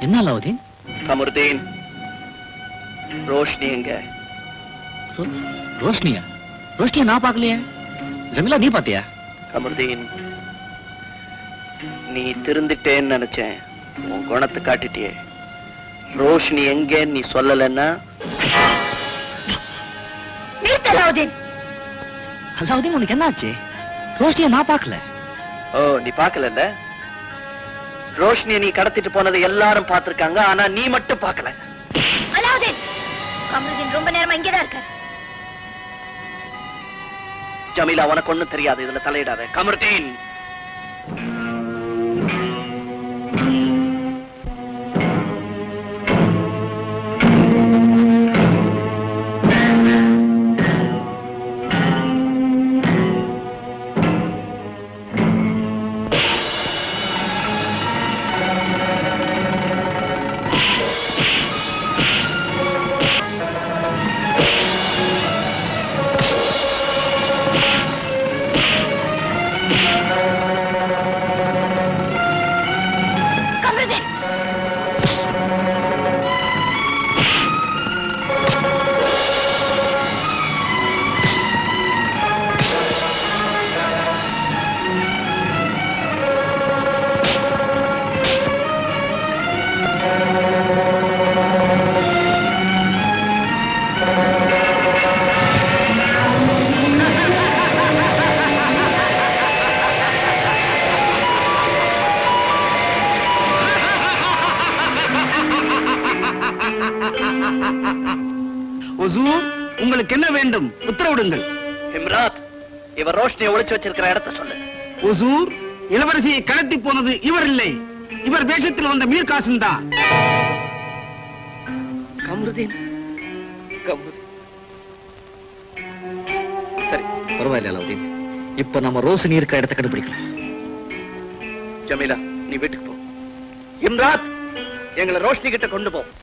என்ன அலாவுதீன் கமருதீன் ரோஷினி எங்க ரோ- ரோஷினியா ரோஷினியா நான் பார்க்கலையே ஜமீலா நீ பாத்தியா கமருதீன் நீ திருந்துட்டேன்னு நினைச்சேன் உன் குணத்தை காட்டிட்டியே ரோஷினி எங்கன்னு நீ சொல்லலைன்னா நிறுத்து அலாவுதீன் அலாவுதீன் உனக்கு என்னாச்சு ரோஷினியா நான் பார்க்கல ஓ நீ பார்க்கல ரோஷினியை நீ கடத்திட்டு போனதை எல்லாரும் பார்த்திருக்காங்க ஆனா நீ மட்டும் பார்க்கல அலாவுதீன் கமருதீன் ரொம்ப நேரமா இங்கதான் இருக்காரு ஜமீலா உனக்கு ஒண்ணும் தெரியாது இதுல தலையிடாத கமருதீன் கமருதீன் ஒசூர் உங்களுக்கு என்ன வேண்டும் உத்தரவிடுங்கள் இம்ராத் இவர் ரோஷினியை ஒளிச்சு வச்சிருக்கிற இடத்த சொல்லு ஒசூர் இளவரசியை கடத்தி போனது இவர் இல்லை இவர் வேஷத்தில் வந்த மீர் காசிம் தான் கமருதீன் கமருதீன் சரி பரவாயில்ல அலாவுதீன் இப்ப நம்ம ரோஷினி இருக்க இடத்த கண்டுபிடிக்கலாம் ஜமீலா நீ வீட்டுக்கு போ இம்ராத் எங்களை ரோஷினி கிட்ட கொண்டு போ